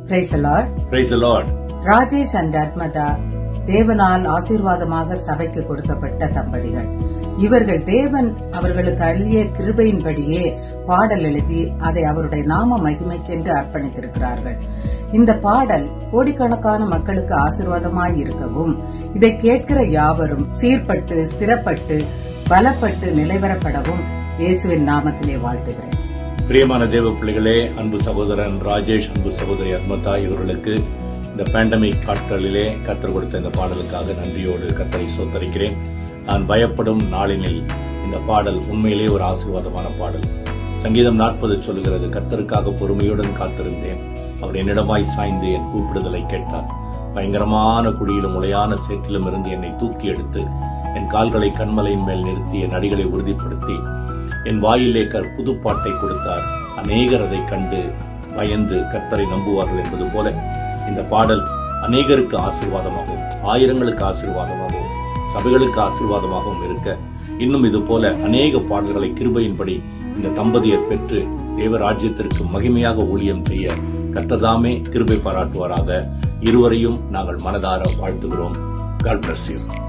Price lord Praise the Lord. Rajesh and அட்மதா தேவனால் ஆசீர்வாதமாக சபைக்கு கொடுக்கப்பட்ட தம்பதிகள் இவர்கள் தேவன் அவர்களுக்கு அழிய கிருபையின்படியே பாடல் எழுதி அதை அவருடைய நாம மகிமைக்கென்று அர்ப்பணித்திருக்கிறார்கள் இந்த பாடல் கோடிக்கணக்கான மக்களுக்கு ஆசீர்வாதமாய் இருக்கவும் இதை கேட்கிற யாவரும் சீர்பட்டு ஸ்திரப்பட்டு பலப்பட்டு நிலைவரப்படவும் இயேசுவின் நாமத்திலே வாழ்த்துகிறேன் பிரியமான தேவ பிள்ளைகளே அன்பு சகோதரன் ராஜேஷ் அன்பு சகோதரி அத்மதா இவர்களுக்கு இந்த பேண்டமிக் காட்களிலே கத்தர் கொடுத்த இந்த பாடலுக்காக நன்றியோடு கத்தரை சோத்தரிக்கிறேன் நான் பயப்படும் நாளினில் இந்த பாடல் உண்மையிலே ஒரு ஆசீர்வாதமான பாடல் சங்கீதம் நாற்பது சொல்லுகிறது கத்தருக்காக பொறுமையுடன் காத்திருந்தேன் அவர் என்னிடமாய் சாய்ந்து என் கூப்பிடுதலை கேட்டார் பயங்கரமான குழியிலும் உளையான சேற்றிலும் இருந்து என்னை தூக்கி எடுத்து என் கால்களை கண்மலையின் மேல் நிறுத்தி என் அடிகளை உறுதிப்படுத்தி என் வாயிலே கர் புதுப்பாட்டை கொடுத்தார் அநேகர் அதை கண்டு பயந்து கர்த்தரை நம்புவார்கள் என்பது போல இந்த பாடல் அநேகருக்கு ஆசீர்வாதமாகவும் ஆயிரங்களுக்கு ஆசீர்வாதமாகவும் சபைகளுக்கு ஆசீர்வாதமாகவும் இருக்க இன்னும் இது போல அநேக பாடல்களை கிருபையின்படி இந்த தம்பதியர் பெற்று தேவராஜ்யத்திற்கு மகிமையாக ஊழியம் செய்ய கர்த்ததாமே கிருபை பாராட்டுவாராக இருவரையும் நாங்கள் மனதார வாழ்த்துகிறோம் காட் bless you